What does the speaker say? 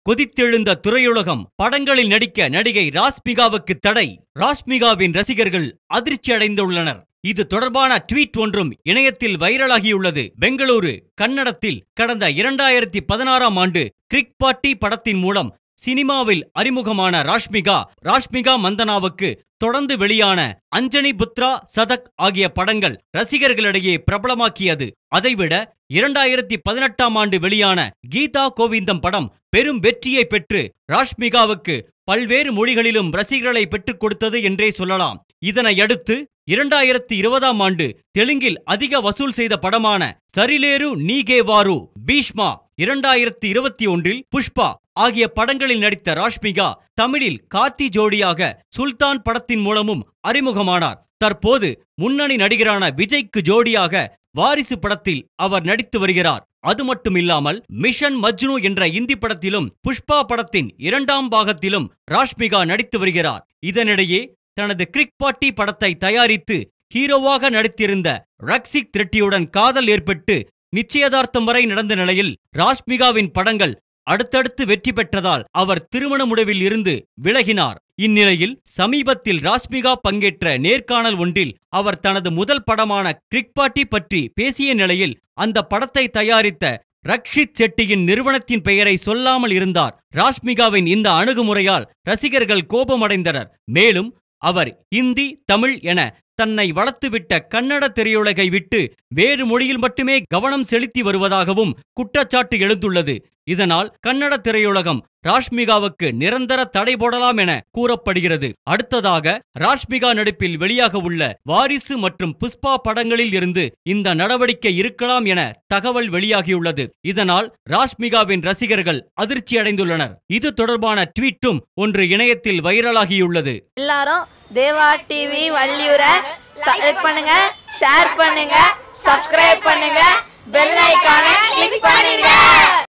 கொதித்தெழுந்த துறையுலகம் படங்களில் நடிக்க நடிகை ராஷ்மிகாவுக்கு தடை ராஷ்மிகாவின் ரசிகர்கள் அதிர்ச்சி அடைந்துள்ளனர் இது தொடர்பான ட்வீட் ஒன்றும் இணையத்தில் வைரலாகியுள்ளது பெங்களூரு கன்னடத்தில் கடந்த இரண்டாயிரத்தி பதினாறாம் ஆண்டு கிரிக் பார்ட்டி படத்தின் மூலம் சினிமாவில் அறிமுகமான ராஷ்மிகா ராஷ்மிகா மந்தனாவுக்கு தொடர்ந்து வெளியான அஞ்சனி புத்ரா சதக் ஆகிய படங்கள் ரசிகர்களிடையே பிரபலமாக்கியது அதைவிட இரண்டாயிரத்தி பதினெட்டாம் ஆண்டு வெளியான கீதா கோவிந்தம் படம் பெரும் வெற்றியை பெற்று ராஷ்மிகாவுக்கு பல்வேறு மொழிகளிலும் ரசிகர்களை பெற்றுக் கொடுத்தது என்றே சொல்லலாம் இதனையடுத்து இரண்டாயிரத்தி இருபதாம் ஆண்டு தெலுங்கில் அதிக வசூல் செய்த படமான சரிலேரு நீகேவாரு பீஷ்மா இரண்டாயிரத்தி இருபத்தி ஒன்றில் புஷ்பா ஆகிய படங்களில் நடித்த ராஷ்மிகா தமிழில் காத்தி ஜோடியாக சுல்தான் படத்தின் மூலமும் அறிமுகமானார் தற்போது முன்னணி நடிகரான விஜய்க்கு ஜோடியாக வாரிசு படத்தில் அவர் நடித்து வருகிறார் அது மட்டுமில்லாமல் மிஷன் மஜ்னு என்ற இந்தி படத்திலும் புஷ்பா படத்தின் இரண்டாம் பாகத்திலும் ராஷ்மிகா நடித்து வருகிறார் இதனிடையே தனது கிரிக் பார்ட்டி படத்தை தயாரித்து ஹீரோவாக நடித்திருந்த ரக்ஷிக் ரெட்டியுடன் காதல் ஏற்பட்டு நிச்சயதார்த்தம் வரை நடந்த நிலையில் ராஷ்மிகாவின் படங்கள் அடுத்தடுத்து வெற்றி பெற்றதால் அவர் திருமண முடிவில் இருந்து விலகினார் இந்நிலையில் சமீபத்தில் ராஷ்மிகா பங்கேற்ற நேர்காணல் ஒன்றில் அவர் தனது முதல் படமான கிரிக் பார்ட்டி பற்றி பேசிய நிலையில் அந்த படத்தை தயாரித்த ரக்ஷித் செட்டியின் நிறுவனத்தின் பெயரை சொல்லாமல் இருந்தார் ராஷ்மிகாவின் இந்த அணுகுமுறையால் ரசிகர்கள் கோபமடைந்தனர் மேலும் அவர் இந்தி தமிழ் என தன்னை வளர்த்துவிட்ட கன்னட திரையுலகை விட்டு வேறு மொழியில் மட்டுமே கவனம் செலுத்தி வருவதாகவும் குற்றச்சாட்டு எழுந்துள்ளது இதனால் கன்னட திரையுலகம் ராஷ்மிகாவுக்கு நிரந்தர தடை போடலாம் என கூறப்படுகிறது அடுத்ததாக ராஷ்மிகா நடிப்பில் வெளியாக உள்ள வாரிசு மற்றும் புஷ்பா படங்களில் இருந்து இந்த நடவடிக்கை இருக்கலாம் என தகவல் வெளியாகியுள்ளது இதனால் ராஷ்மிகாவின் ரசிகர்கள் அதிர்ச்சி அடைந்துள்ளனர் இது தொடர்பான ட்வீட்டும் ஒன்று இணையத்தில் வைரலாகியுள்ளது எல்லாரும் தேவா டிவி வள்ளியூரை செலக்ட் பண்ணுங்க ஷேர் பண்ணுங்க சப்ஸ்கிரைப்